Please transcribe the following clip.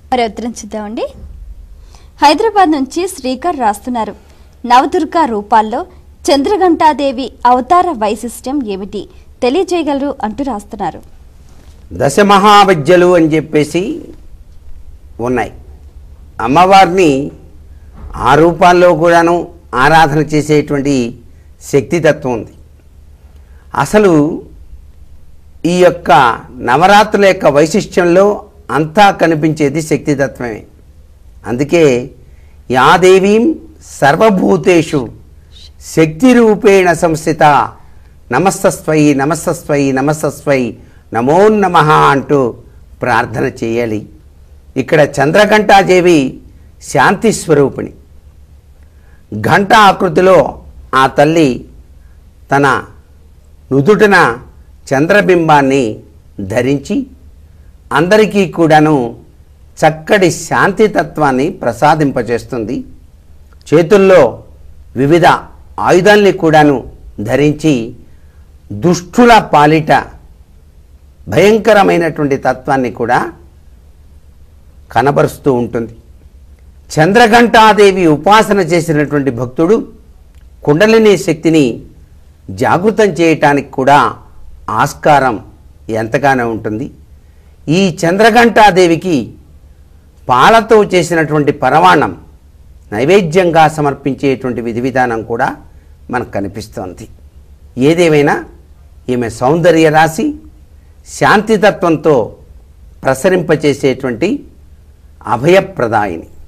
మరి ఉత్తరం చూద్దామండి హైదరాబాద్ నుంచి శ్రీకర్ రాస్తున్నారు నవదుర్గా రూపాల్లో చంద్రఘంటాదేవి అవతార వైశిష్ట్యం ఏమిటి తెలియజేయగలరు అంటూ రాస్తున్నారు దశమహావిద్యలు అని చెప్పేసి ఉన్నాయి అమ్మవారిని ఆ రూపాల్లో కూడాను ఆరాధన చేసేటువంటి శక్తితత్వం ఉంది అసలు ఈ యొక్క నవరాత్రుల యొక్క వైశిష్ట్యంలో అంతా కనిపించేది శక్తితత్వమే అందుకే యాదేవీం సర్వభూతేషు శక్తి రూపేణ సంస్థిత నమస్తస్వై నమస్తస్వై నమస్తస్వై నమో నమ అంటూ ప్రార్థన చేయాలి ఇక్కడ చంద్రఘంటాదేవి శాంతి స్వరూపిణి ఘంట ఆకృతిలో ఆ తల్లి తన నుదుటిన చంద్రబింబాన్ని ధరించి అందరికీ కూడాను చక్కటి శాంతి తత్వాన్ని ప్రసాదింపచేస్తుంది చేతుల్లో వివిధ ఆయుధాల్ని కూడాను ధరించి దుష్టుల పాలిట భయంకరమైనటువంటి తత్వాన్ని కూడా కనబరుస్తూ ఉంటుంది చంద్రఘంటాదేవి ఉపాసన చేసినటువంటి భక్తుడు కుండలిని శక్తిని జాగృతం చేయటానికి కూడా ఆస్కారం ఎంతగానో ఉంటుంది ఈ చంద్రఘంటాదేవికి పాలతో చేసినటువంటి పరమాణం నైవేద్యంగా సమర్పించేటువంటి విధి విధానం కూడా మనకు కనిపిస్తోంది ఏదేమైనా ఈమె సౌందర్య రాశి శాంతితత్వంతో ప్రసరింపచేసేటువంటి అభయప్రదాయిని